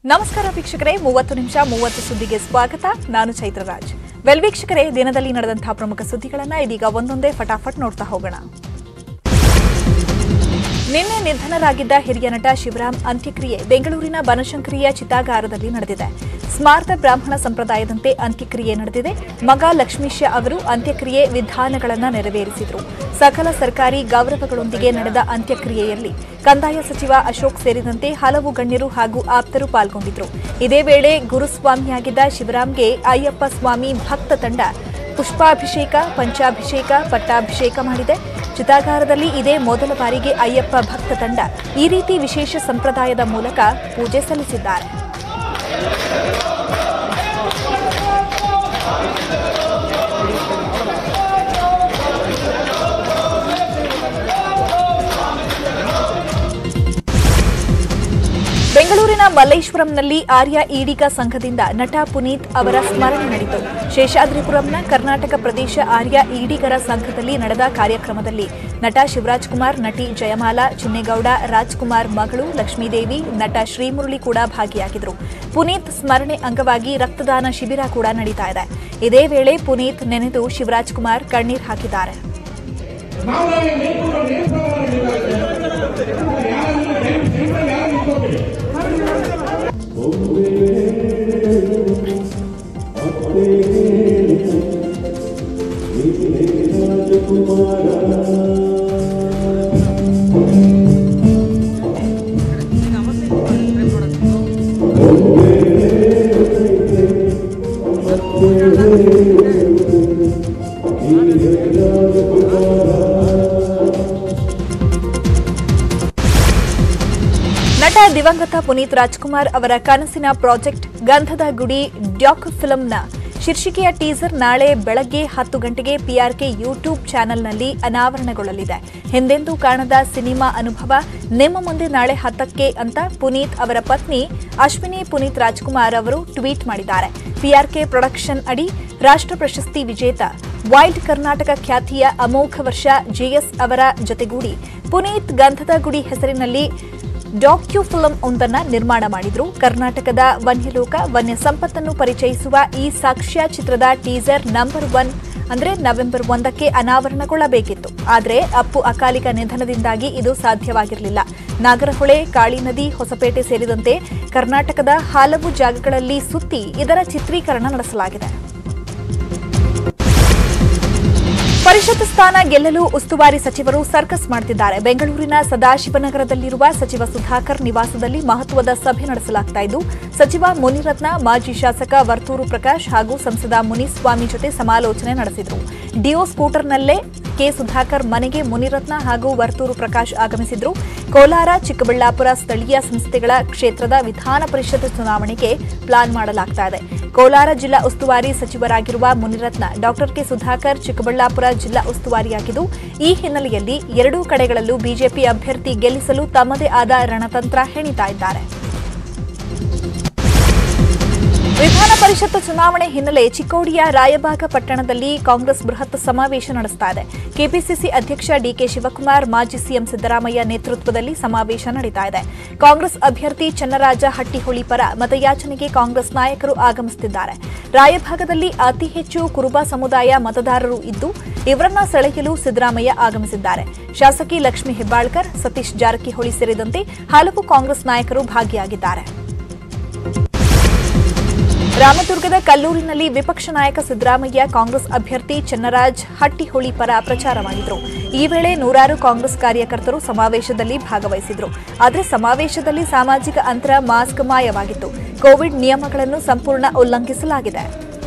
ನಮಸ್ಕಾರ ವೀಕ್ಷಕರೇ ಮೂವತ್ತು ನಿಮಿಷ ಮೂವತ್ತು ಸುದ್ದಿಗೆ ಸ್ವಾಗತ ನಾನು ಚೈತ್ರರಾಜ್ ವೆಲ್ ವೀಕ್ಷಕರೇ ದಿನದಲ್ಲಿ ನಡೆದಂತಹ ಪ್ರಮುಖ ಸುದ್ದಿಗಳನ್ನ ಇದೀಗ ಒಂದೊಂದೇ ಫಟಾಫಟ್ ನೋಡ್ತಾ ಹೋಗೋಣ ನಿನ್ನೆ ನಿಧನರಾಗಿದ್ದ ಹಿರಿಯ ನಟ ಶಿವರಾಮ್ ಅಂತ್ಯಕ್ರಿಯೆ ಬೆಂಗಳೂರಿನ ಬನಶಂಕರಿಯ ಚಿತಾಗಾರದಲ್ಲಿ ನಡೆದಿದೆ ಸ್ಮಾರ್ತ ಬ್ರಾಹ್ಮಣ ಸಂಪ್ರದಾಯದಂತೆ ಅಂತ್ಯಕ್ರಿಯೆ ನಡೆದಿದೆ ಮಗ ಲಕ್ಷ್ಮೀಶ ಅವರು ಅಂತ್ಯಕ್ರಿಯೆ ವಿಧಾನಗಳನ್ನು ನೆರವೇರಿಸಿದರು ಸಕಲ ಸರ್ಕಾರಿ ಗೌರವಗಳೊಂದಿಗೆ ನಡೆದ ಅಂತ್ಯಕ್ರಿಯೆಯಲ್ಲಿ ಕಂದಾಯ ಸಚಿವ ಅಶೋಕ್ ಸೇರಿದಂತೆ ಹಲವು ಗಣ್ಯರು ಹಾಗೂ ಆಪ್ತರು ಪಾಲ್ಗೊಂಡಿದ್ದರು ಇದೇ ವೇಳೆ ಗುರುಸ್ವಾಮಿಯಾಗಿದ್ದ ಶಿವರಾಮ್ಗೆ ಅಯ್ಯಪ್ಪ ಸ್ವಾಮಿ ಭಕ್ತ ತಂಡ ಪುಷ್ಪಾಭಿಷೇಕ ಪಂಚಾಭಿಷೇಕ ಪಟ್ಟಾಭಿಷೇಕ ಮಾಡಿದೆ ಚಿತಾಗಾರದಲ್ಲಿ ಇದೇ ಮೊದಲ ಬಾರಿಗೆ ಅಯ್ಯಪ್ಪ ಭಕ್ತ ತಂಡ ಈ ರೀತಿ ವಿಶೇಷ ಸಂಪ್ರದಾಯದ ಮೂಲಕ ಪೂಜೆ ಸಲ್ಲಿಸಿದ್ದಾರೆ ಬೆಂಗಳೂರಿನ ಮಲ್ಲೇಶ್ವರಂನಲ್ಲಿ ಆರ್ಯ ಈಡಿಗ ಸಂಘದಿಂದ ನಟ ಪುನೀತ್ ಅವರ ಸ್ಮರಣೆ ನಡೆಯಿತು ಶೇಷಾದ್ರಿಪುರಂನ ಕರ್ನಾಟಕ ಪ್ರದೇಶ ಆರ್ಯ ಈಡಿಗರ ಸಂಘದಲ್ಲಿ ನಡೆದ ಕಾರ್ಯಕ್ರಮದಲ್ಲಿ ನಟ ಶಿವರಾಜ್ ಕುಮಾರ್ ನಟಿ ಜಯಮಾಲಾ ಚಿನ್ನೇಗೌಡ ರಾಜ್ಕುಮಾರ್ ಮಗಳು ಲಕ್ಷ್ಮೀದೇವಿ ನಟ ಶ್ರೀಮುರಳಿ ಕೂಡ ಭಾಗಿಯಾಗಿದ್ದರು ಪುನೀತ್ ಸ್ಮರಣೆ ಅಂಗವಾಗಿ ರಕ್ತದಾನ ಶಿಬಿರ ಕೂಡ ನಡೀತಾ ಇದೆ ಇದೇ ವೇಳೆ ಪುನೀತ್ ನೆನೆದು ಶಿವರಾಜ್ ಕುಮಾರ್ ಕಣ್ಣೀರ್ ಹಾಕಿದ್ದಾರೆ ನಟ ದಿವಂಗತ ಪುನೀತ್ ರಾಜ್ಕುಮಾರ್ ಅವರ ಕನಸಿನ ಪ್ರಾಜೆಕ್ಟ್ ಗಂಧದ ಗುಡಿ ಡ್ಯಾಕ್ ಫಿಲ್ಮ್ನ ಶೀರ್ಷಿಕೆಯ ಟೀಸರ್ ನಾಳೆ ಬೆಳಗ್ಗೆ ಹತ್ತು ಗಂಟೆಗೆ ಪಿಆರ್ಕೆ ಯೂಟ್ಯೂಬ್ ಚಾನೆಲ್ನಲ್ಲಿ ಅನಾವರಣಗೊಳ್ಳಲಿದೆ ಹಿಂದೆಂದೂ ಕಾಣದ ಸಿನಿಮಾ ಅನುಭವ ನಿಮ್ಮ ಮುಂದೆ ನಾಳೆ ಹತ್ತಕ್ಕೆ ಅಂತ ಪುನೀತ್ ಅವರ ಪತ್ನಿ ಅಶ್ವಿನಿ ಪುನೀತ್ ರಾಜ್ಕುಮಾರ್ ಅವರು ಟ್ವೀಟ್ ಮಾಡಿದ್ದಾರೆ ಪಿಆರ್ಕೆ ಪ್ರೊಡಕ್ಷನ್ ಅಡಿ ರಾಷ್ಟ್ರ ಪ್ರಶಸ್ತಿ ವಿಜೇತ ವೈಲ್ಡ್ ಕರ್ನಾಟಕ ಖ್ಯಾತಿಯ ಅಮೋಘ ವರ್ಷ ಜೆಎಸ್ ಅವರ ಜೊತೆಗೂಡಿ ಪುನೀತ್ ಗಂಧದ ಗುಡಿ ಹೆಸರಿನಲ್ಲಿ ಡಾಕ್ಯು ಫಿಲಂ ಒಂದನ್ನ ನಿರ್ಮಾಣ ಮಾಡಿದ್ರು ಕರ್ನಾಟಕದ ವನ್ಯಲೋಕ ವನ್ಯ ಸಂಪತ್ತನ್ನು ಪರಿಚಯಿಸುವ ಈ ಸಾಕ್ಷ್ಯ ಚಿತ್ರದ ಟೀಸರ್ ನಂಬರ್ ಒನ್ ಅಂದ್ರೆ ನವೆಂಬರ್ ಒಂದಕ್ಕೆ ಅನಾವರಣಗೊಳ್ಳಬೇಕಿತ್ತು ಆದರೆ ಅಪ್ಪು ಅಕಾಲಿಕ ನಿಧನದಿಂದಾಗಿ ಇದು ಸಾಧ್ಯವಾಗಿರಲಿಲ್ಲ ನಾಗರಹೊಳೆ ಕಾಳಿ ನದಿ ಹೊಸಪೇಟೆ ಸೇರಿದಂತೆ ಕರ್ನಾಟಕದ ಹಲವು ಜಾಗಗಳಲ್ಲಿ ಸುತ್ತಿ ಇದರ ಚಿತ್ರೀಕರಣ ನಡೆಸಲಾಗಿದೆ ಪರಿಷತ್ ಸ್ಥಾನ ಗೆಲ್ಲಲು ಉಸ್ತುವಾರಿ ಸಚಿವರು ಸರ್ಕಸ್ ಮಾಡುತ್ತಿದ್ದಾರೆ ಬೆಂಗಳೂರಿನ ಸದಾಶಿವನಗರದಲ್ಲಿರುವ ಸಚಿವ ಸುಧಾಕರ್ ನಿವಾಸದಲ್ಲಿ ಮಹತ್ವದ ಸಭೆ ನಡೆಸಲಾಗ್ತಾ ಇದ್ದು ಸಚಿವ ಮುನಿರತ್ನ ಮಾಜಿ ಶಾಸಕ ವರ್ತೂರು ಪ್ರಕಾಶ್ ಹಾಗೂ ಸಂಸದ ಮುನಿಸ್ವಾಮಿ ಜೊತೆ ಸಮಾಲೋಚನೆ ನಡೆಸಿದರು ಡಿಯೋ ಸ್ಕೂಟರ್ನಲ್ಲೇ ಕೆ ಸುಧಾಕರ್ ಮನೆಗೆ ಮುನಿರತ್ನ ಹಾಗೂ ವರ್ತೂರು ಪ್ರಕಾಶ್ ಆಗಮಿಸಿದ್ರು ಕೋಲಾರ ಚಿಕ್ಕಬಳ್ಳಾಪುರ ಸ್ಥಳೀಯ ಸಂಸ್ಥೆಗಳ ಕ್ಷೇತ್ರದ ವಿಧಾನ ಪರಿಷತ್ ಚುನಾವಣೆಗೆ ಪ್ಲಾನ್ ಮಾಡಲಾಗ್ತಾ ಇದೆ ಕೋಲಾರ ಜಿಲ್ಲಾ ಉಸ್ತುವಾರಿ ಸಚಿವರಾಗಿರುವ ಮುನಿರತ್ನ ಡಾಕ್ಟರ್ ಕೆ ಸುಧಾಕರ್ ಚಿಕ್ಕಬಳ್ಳಾಪುರ ಜಿಲ್ಲಾ ಉಸ್ತುವಾರಿಯಾಗಿದ್ದು ಈ ಹಿನ್ನೆಲೆಯಲ್ಲಿ ಎರಡೂ ಕಡೆಗಳಲ್ಲೂ ಬಿಜೆಪಿ ಅಭ್ಯರ್ಥಿ ಗೆಲ್ಲಿಸಲು ತಮ್ಮದೇ ಆದ ರಣತಂತ್ರ ಹೆಣಿತಾ ಇದ್ದಾರೆ ವಿಧಾನ ಪರಿಷತ್ ಚುನಾವಣೆ ಹಿನ್ನೆಲೆ ಚಿಕ್ಕೋಡಿಯ ರಾಯಬಾಗ ಪಟ್ಟಣದಲ್ಲಿ ಕಾಂಗ್ರೆಸ್ ಬೃಹತ್ ಸಮಾವೇಶ ನಡೆಸ್ತಾ ಇದೆ ಕೆಪಿಸಿಸಿ ಅಧ್ಯಕ್ಷ ಡಿಕೆ ಶಿವಕುಮಾರ್ ಮಾಜಿ ಸಿಎಂ ಸಿದ್ದರಾಮಯ್ಯ ನೇತೃತ್ವದಲ್ಲಿ ಸಮಾವೇಶ ನಡೀತಾ ಇದೆ ಕಾಂಗ್ರೆಸ್ ಅಭ್ಯರ್ಥಿ ಚನ್ನರಾಜ ಹಟ್ಟಿಹೊಳಿ ಪರ ಮತಯಾಚನೆಗೆ ಕಾಂಗ್ರೆಸ್ ನಾಯಕರು ಆಗಮಿಸುತ್ತಿದ್ದಾರೆ ರಾಯಭಾಗದಲ್ಲಿ ಅತಿ ಹೆಚ್ಚು ಕುರುಬ ಸಮುದಾಯ ಮತದಾರರು ಇದ್ದು ಇವರನ್ನ ಸೆಳೆಯಲು ಸಿದ್ದರಾಮಯ್ಯ ಆಗಮಿಸಿದ್ದಾರೆ ಶಾಸಕಿ ಲಕ್ಷ್ಮೀ ಹೆಬ್ಬಾಳ್ಕರ್ ಸತೀಶ್ ಜಾರಕಿಹೊಳಿ ಸೇರಿದಂತೆ ಹಲವು ಕಾಂಗ್ರೆಸ್ ನಾಯಕರು ಭಾಗಿಯಾಗಿದ್ದಾರೆ ರಾಮದುರ್ಗದ ಕಲ್ಲೂರಿನಲ್ಲಿ ವಿಪಕ್ಷ ನಾಯಕ ಸಿದ್ದರಾಮಯ್ಯ ಕಾಂಗ್ರೆಸ್ ಅಭ್ಯರ್ಥಿ ಚನ್ನರಾಜ್ ಹಟ್ಟಿಹೊಳಿ ಪರ ಪ್ರಚಾರ ಮಾಡಿದರು ಈ ವೇಳೆ ನೂರಾರು ಕಾಂಗ್ರೆಸ್ ಕಾರ್ಯಕರ್ತರು ಸಮಾವೇಶದಲ್ಲಿ ಭಾಗವಹಿಸಿದ್ರು ಆದರೆ ಸಮಾವೇಶದಲ್ಲಿ ಸಾಮಾಜಿಕ ಅಂತರ ಮಾಸ್ಕ್ ಮಾಯವಾಗಿತ್ತು ಕೋವಿಡ್ ನಿಯಮಗಳನ್ನು ಸಂಪೂರ್ಣ ಉಲ್ಲಂಘಿಸಲಾಗಿದೆ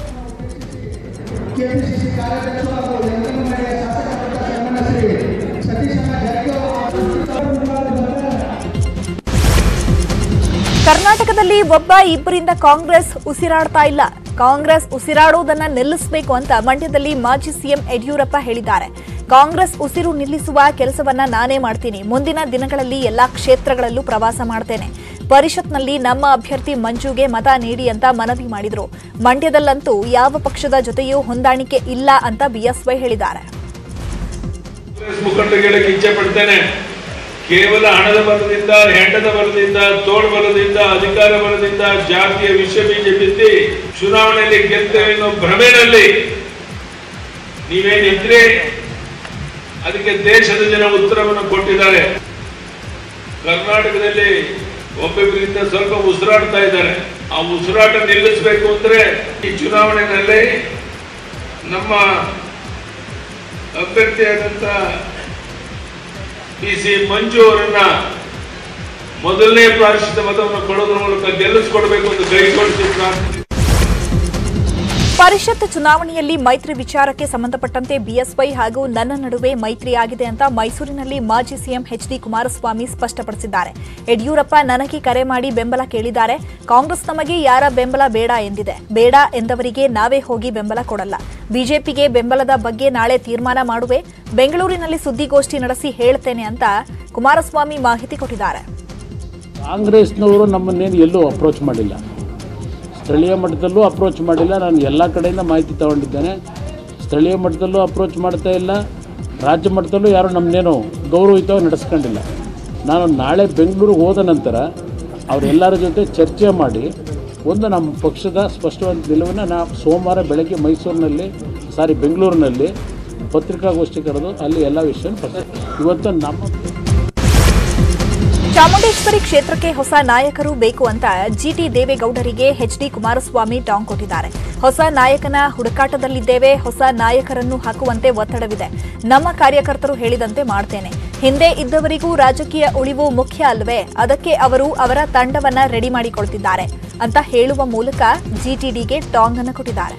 ಕರ್ನಾಟಕದಲ್ಲಿ ಒಬ್ಬ ಇಬ್ಬರಿಂದ ಕಾಂಗ್ರೆಸ್ ಉಸಿರಾಡ್ತಾ ಇಲ್ಲ ಕಾಂಗ್ರೆಸ್ ಉಸಿರಾಡೋದನ್ನ ನಿಲ್ಲಿಸಬೇಕು ಅಂತ ಮಂಡ್ಯದಲ್ಲಿ ಮಾಜಿ ಸಿಎಂ ಯಡಿಯೂರಪ್ಪ ಹೇಳಿದ್ದಾರೆ ಕಾಂಗ್ರೆಸ್ ಉಸಿರು ನಿಲ್ಲಿಸುವ ಕೆಲಸವನ್ನ ನಾನೇ ಮಾಡ್ತೀನಿ ಮುಂದಿನ ದಿನಗಳಲ್ಲಿ ಎಲ್ಲಾ ಕ್ಷೇತ್ರಗಳಲ್ಲೂ ಪ್ರವಾಸ ಮಾಡ್ತೇನೆ ಪರಿಷತ್ನಲ್ಲಿ ನಮ್ಮ ಅಭ್ಯರ್ಥಿ ಮಂಜುಗೆ ಮತ ನೀಡಿ ಅಂತ ಮನವಿ ಮಾಡಿದ್ರು ಮಂಡ್ಯದಲ್ಲಂತೂ ಯಾವ ಪಕ್ಷದ ಜೊತೆಯೂ ಹೊಂದಾಣಿಕೆ ಇಲ್ಲ ಅಂತ ಬಿಎಸ್ವೈ ಹೇಳಿದ್ದಾರೆ ಕಾಂಗ್ರೆಸ್ ಮುಖಂಡರಿಗೆ ಹೇಳಕ್ಕೆ ಇಚ್ಛೆ ಪಡ್ತೇನೆ ಕೇವಲ ಹಣದ ಬಲದಿಂದ ಹೆಂಡದ ಬಲದಿಂದ ತೋಳು ಬಲದಿಂದ ಅಧಿಕಾರ ಬಲದಿಂದ ಜಾತಿಯ ವಿಷ ಬೀಜ ಬಿತ್ತಿ ಚುನಾವಣೆಯಲ್ಲಿ ಗೆಲ್ತೇವೆ ಅನ್ನೋ ಭ್ರಮೆನಲ್ಲಿ ನೀವೇನಿದ್ರೆ ಅದಕ್ಕೆ ದೇಶದ ಜನ ಉತ್ತರವನ್ನು ಕೊಟ್ಟಿದ್ದಾರೆ ಕರ್ನಾಟಕದಲ್ಲಿ ಒಬ್ಬೊಬ್ಬರಿಂದ ಸ್ವಲ್ಪ ಉಸಿರಾಡ್ತಾ ಇದ್ದಾರೆ ಆ ಉಸಿರಾಟ ನಿಲ್ಲಿಸಬೇಕು ಅಂದ್ರೆ ಈ ಚುನಾವಣೆಯಲ್ಲಿ ನಮ್ಮ ಅಭ್ಯರ್ಥಿಯಾದಂತ ಪಿ ಸಿ ಮಂಜು ಅವರನ್ನ ಮೊದಲನೇ ಪ್ರಾದೇಶಿಕ ಮತವನ್ನು ಕೊಡೋದ್ರ ಮೂಲಕ ಗೆಲ್ಲಿಸ್ಕೊಡ್ಬೇಕು ಅಂತ ಕೈ ಜೋಡಿಸಿ ಪ್ರಾರ್ಥನೆ ಪರಿಷತ್ ಚುನಾವಣೆಯಲ್ಲಿ ಮೈತ್ರಿ ವಿಚಾರಕ್ಕೆ ಸಂಬಂಧಪಟ್ಟಂತೆ ಬಿಎಸ್ವೈ ಹಾಗೂ ನನ್ನ ನಡುವೆ ಮೈತ್ರಿಯಾಗಿದೆ ಅಂತ ಮೈಸೂರಿನಲ್ಲಿ ಮಾಜಿ ಸಿಎಂ ಎಚ್ ಡಿ ಕುಮಾರಸ್ವಾಮಿ ಸ್ಪಷ್ಟಪಡಿಸಿದ್ದಾರೆ ಯಡಿಯೂರಪ್ಪ ನನಗೆ ಕರೆ ಮಾಡಿ ಬೆಂಬಲ ಕೇಳಿದ್ದಾರೆ ಕಾಂಗ್ರೆಸ್ ನಮಗೆ ಯಾರ ಬೆಂಬಲ ಬೇಡ ಎಂದಿದೆ ಬೇಡ ಎಂದವರಿಗೆ ನಾವೇ ಹೋಗಿ ಬೆಂಬಲ ಕೊಡಲ್ಲ ಬಿಜೆಪಿಗೆ ಬೆಂಬಲದ ಬಗ್ಗೆ ನಾಳೆ ತೀರ್ಮಾನ ಮಾಡುವೆ ಬೆಂಗಳೂರಿನಲ್ಲಿ ಸುದ್ದಿಗೋಷ್ಠಿ ನಡೆಸಿ ಹೇಳ್ತೇನೆ ಅಂತ ಕುಮಾರಸ್ವಾಮಿ ಮಾಹಿತಿ ಕೊಟ್ಟಿದ್ದಾರೆ ಕಾಂಗ್ರೆಸ್ನವರು ನಮ್ಮನ್ನೇನು ಎಲ್ಲೂ ಅಪ್ರೋಚ್ ಮಾಡಿಲ್ಲ ಸ್ಥಳೀಯ ಮಟ್ಟದಲ್ಲೂ ಅಪ್ರೋಚ್ ಮಾಡಿಲ್ಲ ನಾನು ಎಲ್ಲ ಕಡೆಯಿಂದ ಮಾಹಿತಿ ತಗೊಂಡಿದ್ದೇನೆ ಸ್ಥಳೀಯ ಮಟ್ಟದಲ್ಲೂ ಅಪ್ರೋಚ್ ಮಾಡ್ತಾ ಇಲ್ಲ ರಾಜ್ಯ ಮಟ್ಟದಲ್ಲೂ ಯಾರು ನಮ್ಮನ್ನೇನು ಗೌರವಯುತವಾಗಿ ನಡೆಸ್ಕೊಂಡಿಲ್ಲ ನಾನು ನಾಳೆ ಬೆಂಗಳೂರಿಗೆ ಹೋದ ನಂತರ ಅವರೆಲ್ಲರ ಜೊತೆ ಚರ್ಚೆ ಮಾಡಿ ಒಂದು ನಮ್ಮ ಪಕ್ಷದ ಸ್ಪಷ್ಟವಾದ ನಿಲುವನ್ನು ನಾ ಸೋಮವಾರ ಬೆಳಗ್ಗೆ ಮೈಸೂರಿನಲ್ಲಿ ಸಾರಿ ಬೆಂಗಳೂರಿನಲ್ಲಿ ಪತ್ರಿಕಾಗೋಷ್ಠಿ ಕರೆದು ಅಲ್ಲಿ ಎಲ್ಲ ವಿಷಯ ಇವತ್ತು ನಮ್ಮ ಚಾಮುಂಡೇಶ್ವರಿ ಕ್ಷೇತ್ರಕ್ಕೆ ಹೊಸ ನಾಯಕರು ಬೇಕು ಅಂತ ಜಿಟಿ ದೇವೇಗೌಡರಿಗೆ ಎಚ್ಡಿ ಕುಮಾರಸ್ವಾಮಿ ಟಾಂಗ್ ಕೊಟ್ಟಿದ್ದಾರೆ ಹೊಸ ನಾಯಕನ ಹುಡುಕಾಟದಲ್ಲಿದ್ದೇವೆ ಹೊಸ ನಾಯಕರನ್ನು ಹಾಕುವಂತೆ ಒತ್ತಡವಿದೆ ನಮ್ಮ ಕಾರ್ಯಕರ್ತರು ಹೇಳಿದಂತೆ ಮಾಡ್ತೇನೆ ಹಿಂದೆ ಇದ್ದವರಿಗೂ ರಾಜಕೀಯ ಉಳಿವು ಮುಖ್ಯ ಅಲ್ವೇ ಅದಕ್ಕೆ ಅವರು ಅವರ ತಂಡವನ್ನ ರೆಡಿ ಮಾಡಿಕೊಳ್ತಿದ್ದಾರೆ ಅಂತ ಹೇಳುವ ಮೂಲಕ ಜಿಟಿಡಿಗೆ ಟಾಂಗ್ ಅನ್ನು ಕೊಟ್ಟಿದ್ದಾರೆ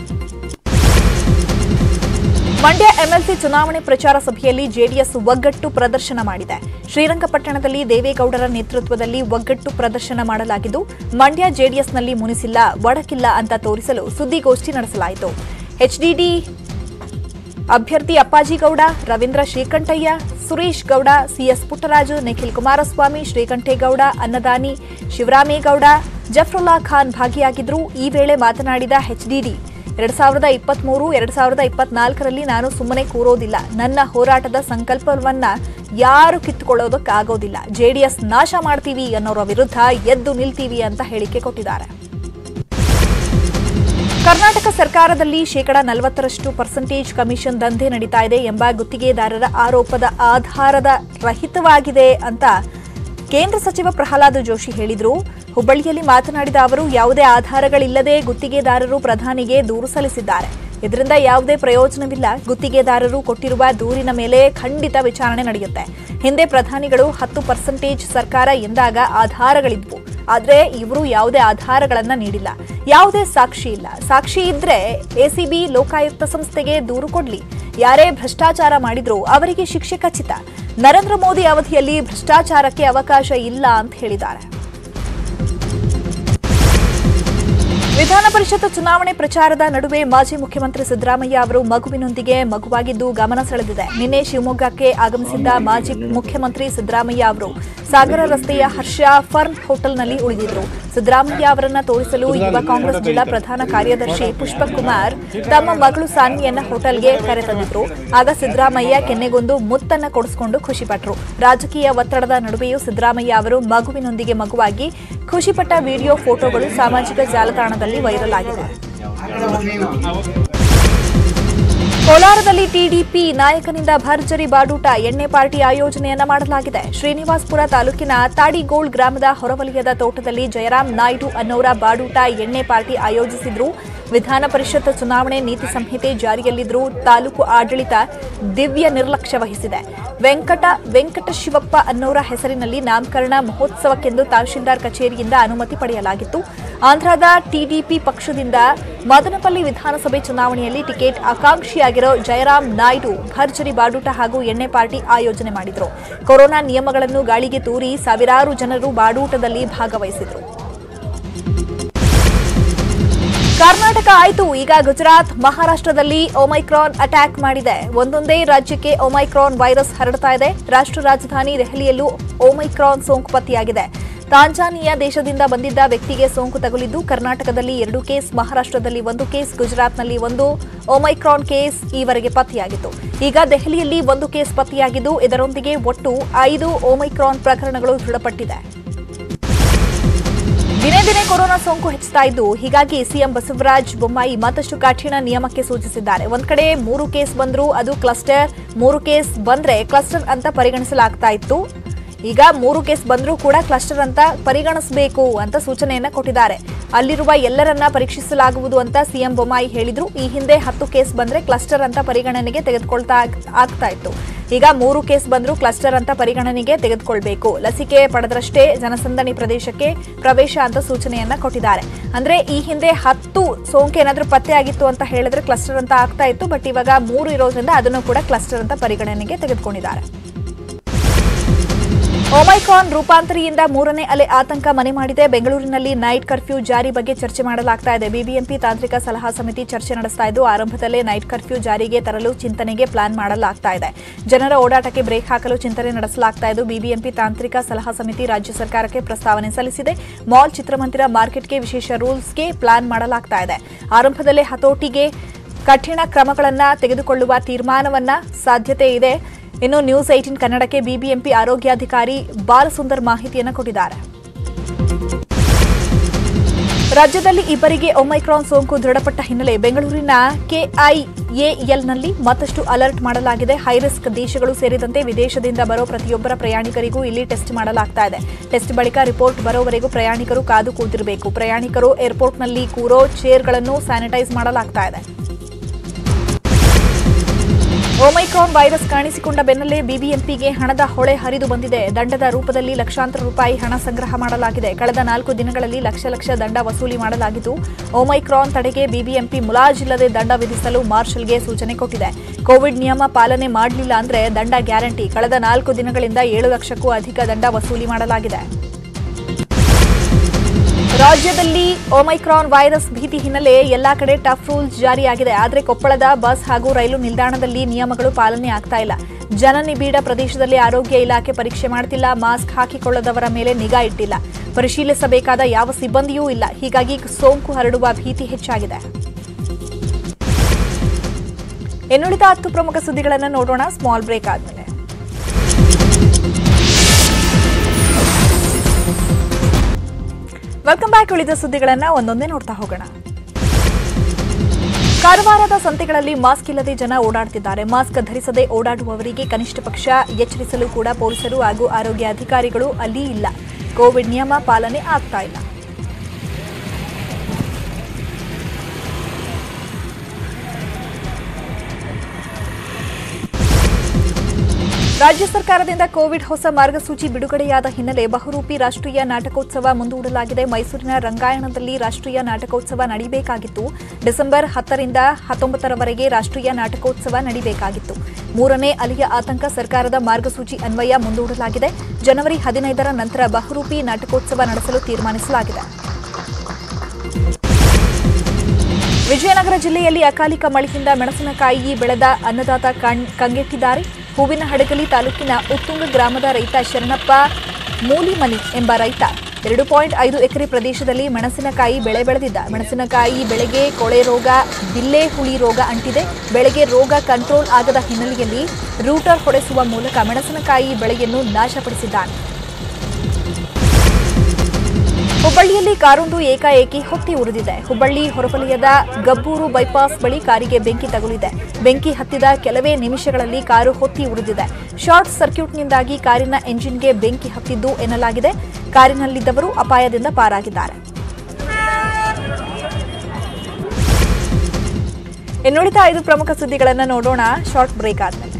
ಮಂಡ್ಯ ಎಂಎಲ್ಸಿ ಚುನಾವಣೆ ಪ್ರಚಾರ ಸಭೆಯಲ್ಲಿ ಜೆಡಿಎಸ್ ಒಗ್ಗಟ್ಟು ಪ್ರದರ್ಶನ ಮಾಡಿದೆ ಶ್ರೀರಂಗಪಟ್ಟಣದಲ್ಲಿ ದೇವೇಗೌಡರ ನೇತೃತ್ವದಲ್ಲಿ ಒಗ್ಗಟ್ಟು ಪ್ರದರ್ಶನ ಮಾಡಲಾಗಿದ್ದು ಮಂಡ್ಯ ಜೆಡಿಎಸ್ನಲ್ಲಿ ಮುನಿಸಿಲ್ಲ ಒಡಕಿಲ್ಲ ಅಂತ ತೋರಿಸಲು ಸುದ್ದಿಗೋಷ್ಠಿ ನಡೆಸಲಾಯಿತು ಎಚ್ಡಿಡಿ ಅಭ್ಯರ್ಥಿ ಅಪ್ಪಾಜಿಗೌಡ ರವೀಂದ್ರ ಶ್ರೀಕಂಠಯ್ಯ ಸುರೇಶ್ ಗೌಡ ಸಿಎಸ್ ಪುಟ್ಟರಾಜು ನಿಖಿಲ್ ಕುಮಾರಸ್ವಾಮಿ ಶ್ರೀಕಂಠೇಗೌಡ ಅನ್ನದಾನಿ ಶಿವರಾಮೇಗೌಡ ಜಫರುಲ್ಲಾ ಖಾನ್ ಭಾಗಿಯಾಗಿದ್ರು ಈ ವೇಳೆ ಮಾತನಾಡಿದ ಎಚ್ಡಿಡಿ ಎರಡ್ ಸಾವಿರದ ಇಪ್ಪತ್ಮೂರು ಎರಡ್ ಸಾವಿರದ ಇಪ್ಪತ್ನಾಲ್ಕರಲ್ಲಿ ನಾನು ಸುಮ್ಮನೆ ಕೂರೋದಿಲ್ಲ ನನ್ನ ಹೋರಾಟದ ಸಂಕಲ್ಪವನ್ನ ಯಾರು ಕಿತ್ತುಕೊಳ್ಳೋದಕ್ಕಾಗೋದಿಲ್ಲ ಜೆಡಿಎಸ್ ನಾಶ ಮಾಡ್ತೀವಿ ಅನ್ನೋರ ವಿರುದ್ಧ ಎದ್ದು ನಿಲ್ತೀವಿ ಅಂತ ಹೇಳಿಕೆ ಕೊಟ್ಟಿದ್ದಾರೆ ಕರ್ನಾಟಕ ಸರ್ಕಾರದಲ್ಲಿ ಶೇಕಡ ನಲವತ್ತರಷ್ಟು ಪರ್ಸೆಂಟೇಜ್ ಕಮಿಷನ್ ದಂಧೆ ನಡೀತಾ ಇದೆ ಎಂಬ ಗುತ್ತಿಗೆದಾರರ ಆರೋಪದ ಆಧಾರದ ರಹಿತವಾಗಿದೆ ಅಂತ ಕೇಂದ್ರ ಸಚಿವ ಪ್ರಹ್ಲಾದ್ ಜೋಶಿ ಹೇಳಿದರು ಹುಬ್ಬಳ್ಳಿಯಲ್ಲಿ ಮಾತನಾಡಿದ ಅವರು ಯಾವುದೇ ಆಧಾರಗಳಿಲ್ಲದೆ ಗುತ್ತಿಗೆದಾರರು ಪ್ರಧಾನಿಗೆ ದೂರು ಸಲ್ಲಿಸಿದ್ದಾರೆ ಇದರಿಂದ ಯಾವುದೇ ಪ್ರಯೋಜನವಿಲ್ಲ ಗುತ್ತಿಗೆದಾರರು ಕೊಟ್ಟಿರುವ ದೂರಿನ ಮೇಲೆ ಖಂಡಿತ ವಿಚಾರಣೆ ನಡೆಯುತ್ತೆ ಹಿಂದೆ ಪ್ರಧಾನಿಗಳು ಹತ್ತು ಪರ್ಸೆಂಟೇಜ್ ಸರ್ಕಾರ ಎಂದಾಗ ಆಧಾರಗಳಿದ್ವು ಆದ್ರೆ ಇವರು ಯಾವುದೇ ಆಧಾರಗಳನ್ನ ನೀಡಿಲ್ಲ ಯಾವುದೇ ಸಾಕ್ಷಿ ಇಲ್ಲ ಸಾಕ್ಷಿ ಇದ್ರೆ ಎಸಿಬಿ ಲೋಕಾಯುಕ್ತ ಸಂಸ್ಥೆಗೆ ದೂರು ಕೊಡ್ಲಿ ಯಾರೇ ಭ್ರಷ್ಟಾಚಾರ ಮಾಡಿದ್ರು ಅವರಿಗೆ ಶಿಕ್ಷೆ ಖಚಿತ ನರೇಂದ್ರ ಮೋದಿ ಅವಧಿಯಲ್ಲಿ ಭ್ರಷ್ಟಾಚಾರಕ್ಕೆ ಅವಕಾಶ ಇಲ್ಲ ಅಂತ ಹೇಳಿದ್ದಾರೆ ವಿಧಾನ ಪರಿಷತ್ ಚುನಾವಣೆ ಪ್ರಚಾರದ ನಡುವೆ ಮಾಜಿ ಮುಖ್ಯಮಂತ್ರಿ ಸಿದ್ದರಾಮಯ್ಯ ಅವರು ಮಗುವಿನೊಂದಿಗೆ ಮಗುವಾಗಿದ್ದು ಗಮನ ಸೆಳೆದಿದೆ ನಿನ್ನೆ ಶಿವಮೊಗ್ಗಕ್ಕೆ ಆಗಮಿಸಿದ್ದ ಮಾಜಿ ಮುಖ್ಯಮಂತ್ರಿ ಸಿದ್ದರಾಮಯ್ಯ ಅವರು ಸಾಗರ ರಸ್ತೆಯ ಹರ್ಷ ಫರ್ಮ್ ಹೋಟೆಲ್ನಲ್ಲಿ ಉಳಿದಿದ್ರು ಸಿದ್ದರಾಮಯ್ಯ ಅವರನ್ನ ತೋರಿಸಲು ಯುವ ಕಾಂಗ್ರೆಸ್ ಜಿಲ್ಲಾ ಪ್ರಧಾನ ಕಾರ್ಯದರ್ಶಿ ಪುಷ್ಪಕ್ ಕುಮಾರ್ ತಮ್ಮ ಮಗಳು ಸಾನ್ವಿಯನ್ನ ಹೋಟೆಲ್ಗೆ ಕರೆತಂದಿದ್ರು ಆಗ ಸಿದ್ದರಾಮಯ್ಯ ಕೆನ್ನೆಗೊಂದು ಮುತ್ತನ್ನ ಕೊಡಿಸಿಕೊಂಡು ಖುಷಿಪಟ್ರು ರಾಜಕೀಯ ಒತ್ತಡದ ನಡುವೆಯೂ ಸಿದ್ದರಾಮಯ್ಯ ಅವರು ಮಗುವಿನೊಂದಿಗೆ ಮಗುವಾಗಿ ಖುಷಿಪಟ್ಟ ವಿಡಿಯೋ ಫೋಟೋಗಳು ಸಾಮಾಜಿಕ ಜಾಲತಾಣದಲ್ಲಿ ವೈರಲ್ ಆಗಿದೆ ಕೋಲಾರದಲ್ಲಿ ಟಿಡಿಪಿ ನಾಯಕನಿಂದ ಭರ್ಜರಿ ಬಾಡೂಟ ಎಣ್ಣೆ ಪಾರ್ಟಿ ಆಯೋಜನೆಯನ್ನ ಮಾಡಲಾಗಿದೆ ಶ್ರೀನಿವಾಸ್ಪುರ ತಾಲೂಕಿನ ತಾಡಿಗೋಳ್ ಗ್ರಾಮದ ಹೊರವಲಯದ ತೋಟದಲ್ಲಿ ಜಯರಾಮ್ ನಾಯ್ಡು ಅನ್ನೋರ ಬಾಡೂಟ ಎಣ್ಣೆ ಪಾರ್ಟಿ ಆಯೋಜಿಸಿದ್ರು ವಿಧಾನ ಪರಿಷತ್ ಚುನಾವಣೆ ನೀತಿ ಸಂಹಿತೆ ಜಾರಿಯಲ್ಲಿದ್ದರೂ ತಾಲೂಕು ಆಡಳಿತ ದಿವ್ಯ ನಿರ್ಲಕ್ಷ್ಯ ವಹಿಸಿದೆ ವೆಂಕಟ ವೆಂಕಟ ಶಿವಪ್ಪ ಅನ್ನೋರ ಹೆಸರಿನಲ್ಲಿ ನಾಮಕರಣ ಮಹೋತ್ಸವಕ್ಕೆಂದು ತಹಶೀಲ್ದಾರ್ ಕಚೇರಿಯಿಂದ ಅನುಮತಿ ಪಡೆಯಲಾಗಿತ್ತು ಆಂಧ್ರದ ಟಿಡಿಪಿ ಪಕ್ಷದಿಂದ ಮದನಪಲ್ಲಿ ವಿಧಾನಸಭೆ ಚುನಾವಣೆಯಲ್ಲಿ ಟಿಕೆಟ್ ಆಕಾಂಕ್ಷಿಯಾಗಿರೋ ಜಯರಾಮ್ ನಾಯ್ಡು ಭರ್ಜರಿ ಬಾಡೂಟ ಹಾಗೂ ಎಣ್ಣೆ ಪಾರ್ಟಿ ಆಯೋಜನೆ ಮಾಡಿದ್ರು ಕೊರೋನಾ ನಿಯಮಗಳನ್ನು ಗಾಳಿಗೆ ತೂರಿ ಸಾವಿರಾರು ಜನರು ಬಾಡೂಟದಲ್ಲಿ ಭಾಗವಹಿಸಿದ್ರು ಕರ್ನಾಟಕ ಆಯ್ತು ಈಗ ಗುಜರಾತ್ ಮಹಾರಾಷ್ಟ್ರದಲ್ಲಿ ಒಮೈಕ್ರಾನ್ ಅಟ್ಯಾಕ್ ಮಾಡಿದೆ ಒಂದೊಂದೇ ರಾಜ್ಯಕ್ಕೆ ಒಮೈಕ್ರಾನ್ ವೈರಸ್ ಹರಡ್ತಾ ಇದೆ ರಾಷ್ಟ್ರ ರಾಜಧಾನಿ ದೆಹಲಿಯಲ್ಲೂ ಒಮೈಕ್ರಾನ್ ಸೋಂಕು ಪತ್ತೆಯಾಗಿದೆ ತಾಂಜಾನಿಯಾ ದೇಶದಿಂದ ಬಂದಿದ್ದ ವ್ಯಕ್ತಿಗೆ ಸೋಂಕು ತಗುಲಿದ್ದು ಕರ್ನಾಟಕದಲ್ಲಿ ಎರಡು ಕೇಸ್ ಮಹಾರಾಷ್ಟ್ರದಲ್ಲಿ ಒಂದು ಕೇಸ್ ಗುಜರಾತ್ನಲ್ಲಿ ಒಂದು ಒಮೈಕ್ರಾನ್ ಕೇಸ್ ಈವರೆಗೆ ಪತ್ತೆಯಾಗಿತ್ತು ಈಗ ದೆಹಲಿಯಲ್ಲಿ ಒಂದು ಕೇಸ್ ಪತ್ತೆಯಾಗಿದ್ದು ಇದರೊಂದಿಗೆ ಒಟ್ಟು ಐದು ಒಮೈಕ್ರಾನ್ ಪ್ರಕರಣಗಳು ದೃಢಪಟ್ಟಿದೆ ದಿನೇ ದಿನೇ ಕೊರೋನಾ ಸೋಂಕು ಹೆಚ್ಚುತ್ತಾ ಇದ್ದು ಹೀಗಾಗಿ ಸಿಎಂ ಬಸವರಾಜ ಬೊಮ್ಮಾಯಿ ಮತ್ತಷ್ಟು ಕಠಿಣ ನಿಯಮಕ್ಕೆ ಸೂಚಿಸಿದ್ದಾರೆ ಒಂದ್ ಕಡೆ ಮೂರು ಕೇಸ್ ಬಂದ್ರು ಅದು ಕ್ಲಸ್ಟರ್ ಮೂರು ಕೇಸ್ ಬಂದ್ರೆ ಕ್ಲಸ್ಟರ್ ಅಂತ ಪರಿಗಣಿಸಲಾಗ್ತಾ ಇತ್ತು ಈಗ ಮೂರು ಕೇಸ್ ಬಂದ್ರೂ ಕೂಡ ಕ್ಲಸ್ಟರ್ ಅಂತ ಪರಿಗಣಿಸಬೇಕು ಅಂತ ಸೂಚನೆಯನ್ನ ಕೊಟ್ಟಿದ್ದಾರೆ ಅಲ್ಲಿರುವ ಎಲ್ಲರನ್ನ ಪರೀಕ್ಷಿಸಲಾಗುವುದು ಅಂತ ಸಿಎಂ ಬೊಮ್ಮಾಯಿ ಹೇಳಿದ್ರು ಈ ಹಿಂದೆ ಹತ್ತು ಕೇಸ್ ಬಂದ್ರೆ ಕ್ಲಸ್ಟರ್ ಅಂತ ಪರಿಗಣನೆಗೆ ತೆಗೆದುಕೊಳ್ತಾ ಆಗ್- ಆಗ್ತಾ ಇತ್ತು ಈಗ ಮೂರು ಕೇಸ್ ಬಂದರೂ ಕ್ಲಸ್ಟರ್ ಅಂತ ಪರಿಗಣನೆಗೆ ತೆಗೆದುಕೊಳ್ಬೇಕು ಲಸಿಕೆ ಪಡೆದರಷ್ಟೇ ಜನಸಂದಣಿ ಪ್ರದೇಶಕ್ಕೆ ಪ್ರವೇಶ ಅಂತ ಸೂಚನೆಯನ್ನ ಕೊಟ್ಟಿದ್ದಾರೆ ಅಂದ್ರೆ ಈ ಹಿಂದೆ ಹತ್ತು ಸೋಂಕು ಏನಾದ್ರೂ ಪತ್ತೆ ಆಗಿತ್ತು ಅಂತ ಹೇಳಿದ್ರೆ ಕ್ಲಸ್ಟರ್ ಅಂತ ಆಗ್ತಾ ಇತ್ತು ಬಟ್ ಇವಾಗ ಮೂರು ಇರೋದ್ರಿಂದ ಅದನ್ನು ಕೂಡ ಕ್ಲಸ್ಟರ್ ಅಂತ ಪರಿಗಣನೆಗೆ ತೆಗೆದುಕೊಂಡಿದ್ದಾರೆ ಒಮೈಕಾನ್ ರೂಪಾಂತರಿಯಿಂದ ಮೂರನೇ ಅಲೆ ಆತಂಕ ಮನೆ ಮಾಡಿದೆ ಬೆಂಗಳೂರಿನಲ್ಲಿ ನೈಟ್ ಕರ್ಫ್ಯೂ ಜಾರಿ ಬಗ್ಗೆ ಚರ್ಚೆ ಮಾಡಲಾಗ್ತಾ ಇದೆ ಬಿಬಿಎಂಪಿ ತಾಂತ್ರಿಕ ಸಲಹಾ ಸಮಿತಿ ಚರ್ಚೆ ನಡೆಸ್ತಾ ಇದ್ದು ಆರಂಭದಲ್ಲೇ ನೈಟ್ ಕರ್ಫ್ಯೂ ಜಾರಿಗೆ ತರಲು ಚಿಂತನೆಗೆ ಪ್ಲಾನ್ ಮಾಡಲಾಗ್ತಾ ಇದೆ ಜನರ ಓಡಾಟಕ್ಕೆ ಬ್ರೇಕ್ ಹಾಕಲು ಚಿಂತನೆ ನಡೆಸಲಾಗ್ತಾ ಇದ್ದು ಬಿಬಿಎಂಪಿ ತಾಂತ್ರಿಕ ಸಲಹಾ ಸಮಿತಿ ರಾಜ್ಯ ಸರ್ಕಾರಕ್ಕೆ ಪ್ರಸ್ತಾವನೆ ಸಲ್ಲಿಸಿದೆ ಮಾಲ್ ಚಿತ್ರಮಂದಿರ ಮಾರ್ಕೆಟ್ಗೆ ವಿಶೇಷ ರೂಲ್ಸ್ಗೆ ಪ್ಲಾನ್ ಮಾಡಲಾಗ್ತಾ ಇದೆ ಆರಂಭದಲ್ಲೇ ಹತೋಟಿಗೆ ಕಠಿಣ ಕ್ರಮಗಳನ್ನು ತೆಗೆದುಕೊಳ್ಳುವ ತೀರ್ಮಾನವನ್ನ ಸಾಧ್ಯತೆ ಇದೆ ಇನ್ನು ನ್ಯೂಸ್ ಏಟೀನ್ ಕನ್ನಡಕ್ಕೆ ಬಿಬಿಎಂಪಿ ಆರೋಗ್ಯಾಧಿಕಾರಿ ಬಾಲಸುಂದರ್ ಮಾಹಿತಿಯನ್ನು ಕೊಟ್ಟಿದ್ದಾರೆ ರಾಜ್ಯದಲ್ಲಿ ಇಬ್ಬರಿಗೆ ಒಮೈಕ್ರಾನ್ ಸೋಂಕು ದೃಢಪಟ್ಟ ಹಿನ್ನೆಲೆ ಬೆಂಗಳೂರಿನ ಕೆಐಎಎಲ್ನಲ್ಲಿ ಮತ್ತಷ್ಟು ಅಲರ್ಟ್ ಮಾಡಲಾಗಿದೆ ಹೈರಿಸ್ಕ್ ದೇಶಗಳು ಸೇರಿದಂತೆ ವಿದೇಶದಿಂದ ಬರೋ ಪ್ರತಿಯೊಬ್ಬರ ಪ್ರಯಾಣಿಕರಿಗೂ ಇಲ್ಲಿ ಟೆಸ್ಟ್ ಮಾಡಲಾಗ್ತಾ ಇದೆ ಟೆಸ್ಟ್ ಬಳಿಕ ರಿಪೋರ್ಟ್ ಬರೋವರೆಗೂ ಪ್ರಯಾಣಿಕರು ಕಾದು ಕೂತಿರಬೇಕು ಪ್ರಯಾಣಿಕರು ಏರ್ಪೋರ್ಟ್ನಲ್ಲಿ ಕೂರೋ ಚೇರ್ಗಳನ್ನು ಸ್ಯಾನಿಟೈಸ್ ಮಾಡಲಾಗ್ತಾ ಇದೆ ಒಮೈಕ್ರಾನ್ ವೈರಸ್ ಕಾಣಿಸಿಕೊಂಡ ಬೆನ್ನಲ್ಲೇ ಬಿಬಿಎಂಪಿಗೆ ಹಣದ ಹೊಳೆ ಹರಿದು ಬಂದಿದೆ ದಂಡದ ರೂಪದಲ್ಲಿ ಲಕ್ಷಾಂತರ ರೂಪಾಯಿ ಹಣ ಸಂಗ್ರಹ ಮಾಡಲಾಗಿದೆ ಕಳೆದ ನಾಲ್ಕು ದಿನಗಳಲ್ಲಿ ಲಕ್ಷ ಲಕ್ಷ ದಂಡ ವಸೂಲಿ ಮಾಡಲಾಗಿದ್ದು ಒಮೈಕ್ರಾನ್ ತಡೆಗೆ ಬಿಬಿಎಂಪಿ ಮುಲಾಜಿಲ್ಲದೆ ದಂಡ ವಿಧಿಸಲು ಮಾರ್ಷಲ್ಗೆ ಸೂಚನೆ ಕೊಟ್ಟಿದೆ ಕೋವಿಡ್ ನಿಯಮ ಪಾಲನೆ ಮಾಡಲಿಲ್ಲ ಅಂದ್ರೆ ದಂಡ ಗ್ಯಾರಂಟಿ ಕಳೆದ ನಾಲ್ಕು ದಿನಗಳಿಂದ ಏಳು ಲಕ್ಷಕ್ಕೂ ಅಧಿಕ ದಂಡ ವಸೂಲಿ ಮಾಡಲಾಗಿದೆ ರಾಜ್ಯದಲ್ಲಿ ಒಮೈಕ್ರಾನ್ ವೈರಸ್ ಭೀತಿ ಹಿನ್ನೆಲೆ ಎಲ್ಲಾ ಕಡೆ ಟಫ್ ರೂಲ್ಸ್ ಜಾರಿಯಾಗಿದೆ ಆದರೆ ಕೊಪ್ಪಳದ ಬಸ್ ಹಾಗೂ ರೈಲು ನಿಲ್ದಾಣದಲ್ಲಿ ನಿಯಮಗಳು ಪಾಲನೆ ಆಗ್ತಾ ಇಲ್ಲ ಜನನಿಬಿಡ ಪ್ರದೇಶದಲ್ಲಿ ಆರೋಗ್ಯ ಇಲಾಖೆ ಪರೀಕ್ಷೆ ಮಾಡ್ತಿಲ್ಲ ಮಾಸ್ಕ್ ಹಾಕಿಕೊಳ್ಳದವರ ಮೇಲೆ ನಿಗಾ ಇಟ್ಟಿಲ್ಲ ಪರಿಶೀಲಿಸಬೇಕಾದ ಯಾವ ಸಿಬ್ಬಂದಿಯೂ ಇಲ್ಲ ಹೀಗಾಗಿ ಸೋಂಕು ಹರಡುವ ಭೀತಿ ಹೆಚ್ಚಾಗಿದೆ ಇನ್ನುಳಿದ ಹತ್ತು ಪ್ರಮುಖ ಸುದ್ದಿಗಳನ್ನು ನೋಡೋಣ ಸ್ಮಾಲ್ ಬ್ರೇಕ್ ಆದ್ಮೇಲೆ ವೆಲ್ಕಮ್ ಬ್ಯಾಕ್ ಉಳಿದ ಸುದ್ದಿಗಳನ್ನ ಒಂದೊಂದೇ ನೋಡ್ತಾ ಹೋಗೋಣ ಕಾರವಾರದ ಸಂತೆಗಳಲ್ಲಿ ಮಾಸ್ಕ್ ಇಲ್ಲದೆ ಜನ ಓಡಾಡ್ತಿದ್ದಾರೆ ಮಾಸ್ಕ್ ಧರಿಸದೆ ಓಡಾಡುವವರಿಗೆ ಕನಿಷ್ಠ ಪಕ್ಷ ಎಚ್ಚರಿಸಲು ಕೂಡ ಪೊಲೀಸರು ಹಾಗೂ ಆರೋಗ್ಯ ಅಧಿಕಾರಿಗಳು ಅಲ್ಲಿ ಇಲ್ಲ ಕೋವಿಡ್ ನಿಯಮ ಪಾಲನೆ ಆಗ್ತಾ ಇಲ್ಲ ರಾಜ್ಯ ಸರ್ಕಾರದಿಂದ ಕೋವಿಡ್ ಹೊಸ ಮಾರ್ಗಸೂಚಿ ಬಿಡುಗಡೆಯಾದ ಹಿನ್ನೆಲೆ ಬಹುರೂಪಿ ರಾಷ್ಟ್ರೀಯ ನಾಟಕೋತ್ಸವ ಮುಂದೂಡಲಾಗಿದೆ ಮೈಸೂರಿನ ರಂಗಾಯಣದಲ್ಲಿ ರಾಷ್ಟ್ರೀಯ ನಾಟಕೋತ್ಸವ ನಡೆಯಬೇಕಾಗಿತ್ತು ಡಿಸೆಂಬರ್ ಹತ್ತರಿಂದ ಹತ್ತೊಂಬತ್ತರವರೆಗೆ ರಾಷ್ಟ್ರೀಯ ನಾಟಕೋತ್ಸವ ನಡೆಯಬೇಕಾಗಿತ್ತು ಮೂರನೇ ಅಲೆಯ ಆತಂಕ ಸರ್ಕಾರದ ಮಾರ್ಗಸೂಚಿ ಅನ್ವಯ ಮುಂದೂಡಲಾಗಿದೆ ಜನವರಿ ಹದಿನೈದರ ನಂತರ ಬಹುರೂಪಿ ನಾಟಕೋತ್ಸವ ನಡೆಸಲು ತೀರ್ಮಾನಿಸಲಾಗಿದೆ ವಿಜಯನಗರ ಜಿಲ್ಲೆಯಲ್ಲಿ ಅಕಾಲಿಕ ಮಳೆಯಿಂದ ಮೆಣಸಿನಕಾಯಿ ಬೆಳೆದ ಅನ್ನದಾತ ಕಣ್ ಕಂಗೆಟ್ಟಿದ್ದಾರೆ ಹೂವಿನ ಹಡಗಲಿ ತಾಲೂಕಿನ ಉತ್ತುಂಗ ಗ್ರಾಮದ ರೈತ ಶರಣಪ್ಪ ಮೂಲಿಮನಿ ಎಂಬ ರೈತ ಎರಡು ಪಾಯಿಂಟ್ ಐದು ಎಕರೆ ಪ್ರದೇಶದಲ್ಲಿ ಮೆಣಸಿನಕಾಯಿ ಬೆಳೆ ಬೆಳೆದಿದ್ದ ಮೆಣಸಿನಕಾಯಿ ಬೆಳೆಗೆ ಕೊಳೆ ರೋಗ ಬಿಲ್ಲೆ ಹುಳಿ ರೋಗ ಅಂಟಿದೆ ಬೆಳೆಗೆ ರೋಗ ಕಂಟ್ರೋಲ್ ಆಗದ ಹಿನ್ನೆಲೆಯಲ್ಲಿ ರೂಟರ್ ಹೊಡೆಸುವ ಮೂಲಕ ಮೆಣಸಿನಕಾಯಿ ಬೆಳೆಯನ್ನು ನಾಶಪಡಿಸಿದ್ದಾನೆ ಹುಬ್ಬಳ್ಳಿಯಲ್ಲಿ ಕಾರೊಂದು ಏಕಾಏಕಿ ಹೊತ್ತಿ ಉರಿದಿದೆ ಹುಬ್ಬಳ್ಳಿ ಹೊರವಲಯದ ಗಬ್ಬೂರು ಬೈಪಾಸ್ ಬಳಿ ಕಾರಿಗೆ ಬೆಂಕಿ ತಗುಲಿದೆ ಬೆಂಕಿ ಹತ್ತಿದ ಕೆಲವೇ ನಿಮಿಷಗಳಲ್ಲಿ ಕಾರು ಹೊತ್ತಿ ಉರಿದಿದೆ ಶಾರ್ಟ್ ಸರ್ಕ್ಯೂಟ್ನಿಂದಾಗಿ ಕಾರಿನ ಎಂಜಿನ್ಗೆ ಬೆಂಕಿ ಹತ್ತಿದ್ದು ಎನ್ನಲಾಗಿದೆ ಕಾರಿನಲ್ಲಿದ್ದವರು ಅಪಾಯದಿಂದ ಪಾರಾಗಿದ್ದಾರೆ ಇನ್ನುಳಿದ ಐದು ಪ್ರಮುಖ ಸುದ್ದಿಗಳನ್ನು ನೋಡೋಣ ಶಾರ್ಟ್ ಬ್ರೇಕ್ ಆದ್ಮೇಲೆ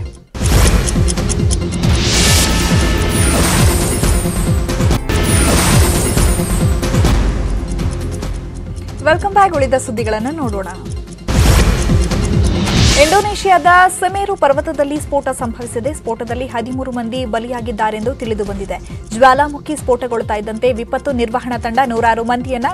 ವೆಲ್ಕಮ್ ಬ್ಯಾಕ್ ಉಳಿದ ಸುದ್ದಿಗಳನ್ನು ನೋಡೋಣ ಇಂಡೋನೇಷ್ಯಾದ ಸಮೇರು ಪರ್ವತದಲ್ಲಿ ಸ್ಫೋಟ ಸಂಭವಿಸಿದೆ ಸ್ಫೋಟದಲ್ಲಿ ಹದಿಮೂರು ಮಂದಿ ಬಲಿಯಾಗಿದ್ದಾರೆಂದು ತಿಳಿದು ಬಂದಿದೆ ಜ್ವಾಲಾಮುಖಿ ಸ್ಫೋಟಗೊಳ್ತಾ ಇದ್ದಂತೆ ವಿಪತ್ತು ನಿರ್ವಹಣಾ ತಂಡ ನೂರಾರು ಮಂದಿಯನ್ನ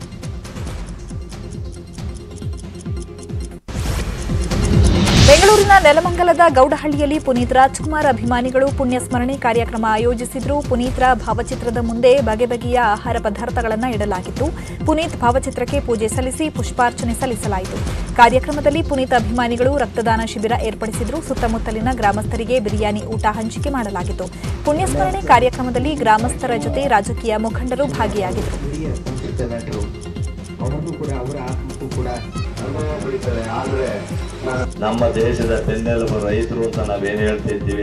ಬೆಂಗಳೂರಿನ ನೆಲಮಂಗಲದ ಗೌಡಹಳ್ಳಿಯಲ್ಲಿ ಪುನೀತ್ ರಾಜ್ಕುಮಾರ್ ಅಭಿಮಾನಿಗಳು ಪುಣ್ಯ ಸ್ಮರಣೆ ಕಾರ್ಯಕ್ರಮ ಆಯೋಜಿಸಿದ್ರು ಪುನೀತ್ರ ಭಾವಚಿತ್ರದ ಮುಂದೆ ಬಗೆ ಬಗೆಯ ಆಹಾರ ಪದಾರ್ಥಗಳನ್ನು ಇಡಲಾಗಿತ್ತು ಪುನೀತ್ ಭಾವಚಿತ್ರಕ್ಕೆ ಪೂಜೆ ಸಲ್ಲಿಸಿ ಪುಷ್ಪಾರ್ಚನೆ ಸಲ್ಲಿಸಲಾಯಿತು ಕಾರ್ಯಕ್ರಮದಲ್ಲಿ ಪುನೀತ್ ಅಭಿಮಾನಿಗಳು ರಕ್ತದಾನ ಶಿಬಿರ ಏರ್ಪಡಿಸಿದ್ರು ಸುತ್ತಮುತ್ತಲಿನ ಗ್ರಾಮಸ್ಥರಿಗೆ ಬಿರಿಯಾನಿ ಊಟ ಹಂಚಿಕೆ ಮಾಡಲಾಗಿತ್ತು ಪುಣ್ಯಸ್ಮರಣೆ ಕಾರ್ಯಕ್ರಮದಲ್ಲಿ ಗ್ರಾಮಸ್ಥರ ಜೊತೆ ರಾಜಕೀಯ ಮುಖಂಡರು ಭಾಗಿಯಾಗಿದ್ದರು ಹಿರಿಯ ಸಂಸ್ಕೃತ ನಟರು ಅವರನ್ನು ಕೂಡ ಅವರ ಆತ್ಮಕ್ಕೂ ಕೂಡ ಅನುಭವ ಪಡಿತಾರೆ ಆದರೆ ನಮ್ಮ ದೇಶದ ಬೆನ್ನೆಲುಬು ರೈತರು ಅಂತ ನಾವೇನು ಹೇಳ್ತಿದ್ದೀವಿ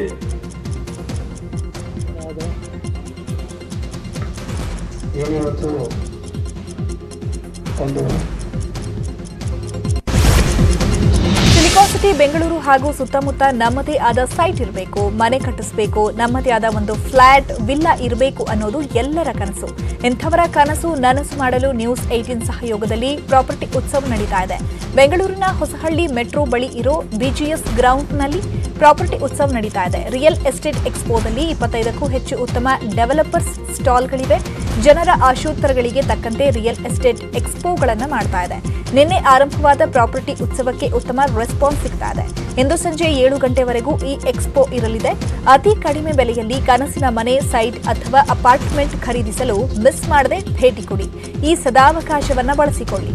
ಏನಿವತ್ತು ಒಂದು ಸಿಲಿಕಾನ್ ಸಿಟಿ ಬೆಂಗಳೂರು ಹಾಗೂ ಸುತ್ತಮುತ್ತ ನಮ್ಮದೇ ಆದ ಸೈಟ್ ಇರಬೇಕು ಮನೆ ಕಟ್ಟಿಸಬೇಕು ನಮ್ಮದೇ ಆದ ಒಂದು ಫ್ಲಾಟ್ ವಿಲ್ಲಾ ಇರಬೇಕು ಅನ್ನೋದು ಎಲ್ಲರ ಕನಸು ಇಂಥವರ ಕನಸು ನನಸು ಮಾಡಲು ನ್ಯೂಸ್ ಏಟೀನ್ ಸಹಯೋಗದಲ್ಲಿ ಪ್ರಾಪರ್ಟಿ ಉತ್ಸವ ನಡೀತಾ ಇದೆ ಬೆಂಗಳೂರಿನ ಹೊಸಹಳ್ಳಿ ಮೆಟ್ರೋ ಬಳಿ ಇರೋ ಬಿಜಿಎಸ್ ಗ್ರೌಂಡ್ನಲ್ಲಿ ಪ್ರಾಪರ್ಟಿ ಉತ್ಸವ ನಡೀತಾ ಇದೆ ರಿಯಲ್ ಎಸ್ಟೇಟ್ ಎಕ್ಸ್ಪೋದಲ್ಲಿ ಇಪ್ಪತ್ತೈದಕ್ಕೂ ಹೆಚ್ಚು ಉತ್ತಮ ಡೆವಲಪರ್ಸ್ ಸ್ಟಾಲ್ಗಳಿವೆ ಜನರ ಆಶೋತ್ತರಗಳಿಗೆ ತಕ್ಕಂತೆ ರಿಯಲ್ ಎಸ್ಟೇಟ್ ಎಕ್ಸ್ಪೋಗಳನ್ನು ಮಾಡ್ತಾ ಇದೆ ನಿನ್ನೆ ಆರಂಭವಾದ ಪ್ರಾಪರ್ಟಿ ಉತ್ಸವಕ್ಕೆ ಉತ್ತಮ ರೆಸ್ಪಾನ್ಸ್ ಸಿಗ್ತಾ ಇದೆ ಇಂದು ಸಂಜೆ ಏಳು ಗಂಟೆವರೆಗೂ ಈ ಎಕ್ಸ್ಪೋ ಇರಲಿದೆ ಅತಿ ಕಡಿಮೆ ಬೆಲೆಯಲ್ಲಿ ಕನಸಿನ ಮನೆ ಸೈಟ್ ಅಥವಾ ಅಪಾರ್ಟ್ಮೆಂಟ್ ಖರೀದಿಸಲು ಮಿಸ್ ಮಾಡದೆ ಭೇಟಿ ಕೊಡಿ ಈ ಸದಾವಕಾಶವನ್ನ ಬಳಸಿಕೊಳ್ಳಿ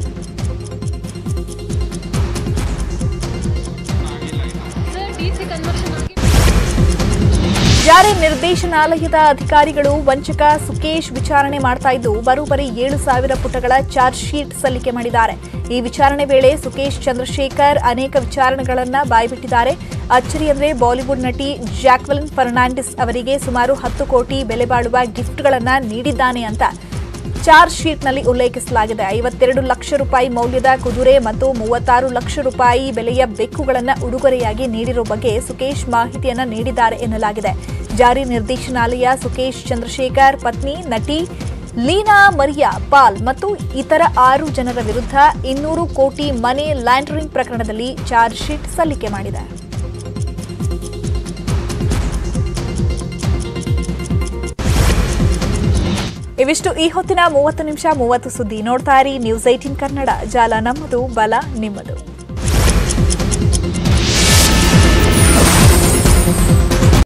ಸರ್ ಡಿ ಸಿ ಕನ್ವರ್ಷನ್ ಆಗಿ ಜಾರಿ ನಿರ್ದೇಶನಾಲಯದ ಅಧಿಕಾರಿಗಳು ವಂಚಕ ಸುಕೇಶ್ ವಿಚಾರಣೆ ಮಾಡ್ತಾ ಇದ್ದು ಬರೋಬ್ಬರಿ ಏಳು ಸಾವಿರ ಪುಟಗಳ ಚಾರ್ಜ್ ಶೀಟ್ ಸಲ್ಲಿಕೆ ಮಾಡಿದ್ದಾರೆ ಈ ವಿಚಾರಣೆ ವೇಳೆ ಸುಕೇಶ್ ಚಂದ್ರಶೇಖರ್ ಅನೇಕ ವಿಚಾರಣೆಗಳನ್ನ ಬಾಯ್ಬಿಟ್ಟಿದ್ದಾರೆ ಅಚ್ಚರಿ ಅಂದ್ರೆ ಬಾಲಿವುಡ್ ನಟಿ ಜಾಕ್ವೆಲಿನ್ ಫರ್ನಾಂಡಿಸ್ ಅವರಿಗೆ ಸುಮಾರು ಹತ್ತು ಕೋಟಿ ಬೆಲೆ ಬಾಳುವ ಗಿಫ್ಟ್ಗಳನ್ನ ನೀಡಿದ್ದಾನೆ ಅಂತ ಚಾರ್ಜ್ ಶೀಟ್ನಲ್ಲಿ ಉಲ್ಲೇಖಿಸಲಾಗಿದೆ ಐವತ್ತೆರಡು ಲಕ್ಷ ರೂಪಾಯಿ ಮೌಲ್ಯದ ಕುದುರೆ ಮತ್ತು ಮೂವತ್ತಾರು ಲಕ್ಷ ರೂಪಾಯಿ ಬೆಲೆಯ ಬೆಕ್ಕುಗಳನ್ನು ಉಡುಗೊರೆಯಾಗಿ ನೀಡಿರುವ ಬಗ್ಗೆ ಸುಕೇಶ್ ಮಾಹಿತಿಯನ್ನ ನೀಡಿದ್ದಾರೆ ಎನ್ನಲಾಗಿದೆ ಜಾರಿ ನಿರ್ದೇಶನಾಲಯ ಸುಕೇಶ್ ಚಂದ್ರಶೇಖರ್ ಪತ್ನಿ ನಟಿ ಲೀನಾ ಮರಿಯಾ ಪಾಲ್ ಮತ್ತು ಇತರ ಆರು ಜನರ ವಿರುದ್ಧ ಇನ್ನೂರು ಕೋಟಿ ಮನಿ ಲ್ಯಾಂಡರಿಂಗ್ ಪ್ರಕರಣದಲ್ಲಿ ಚಾರ್ಜ್ ಶೀಟ್ ಸಲ್ಲಿಕೆ ಮಾಡಿದೆ ಇವಿಷ್ಟು ಈ ಹೊತ್ತಿನ ಮೂವತ್ತು ನಿಮಿಷ ಮೂವತ್ತು ಸುದ್ದಿ ನೋಡ್ತಾ ಇರಿ ನ್ಯೂಸ್ ಏಟೀನ್ ಕನ್ನಡ ಜಾಲ ನಮ್ಮದು ಬಲ ನಿಮ್ಮದು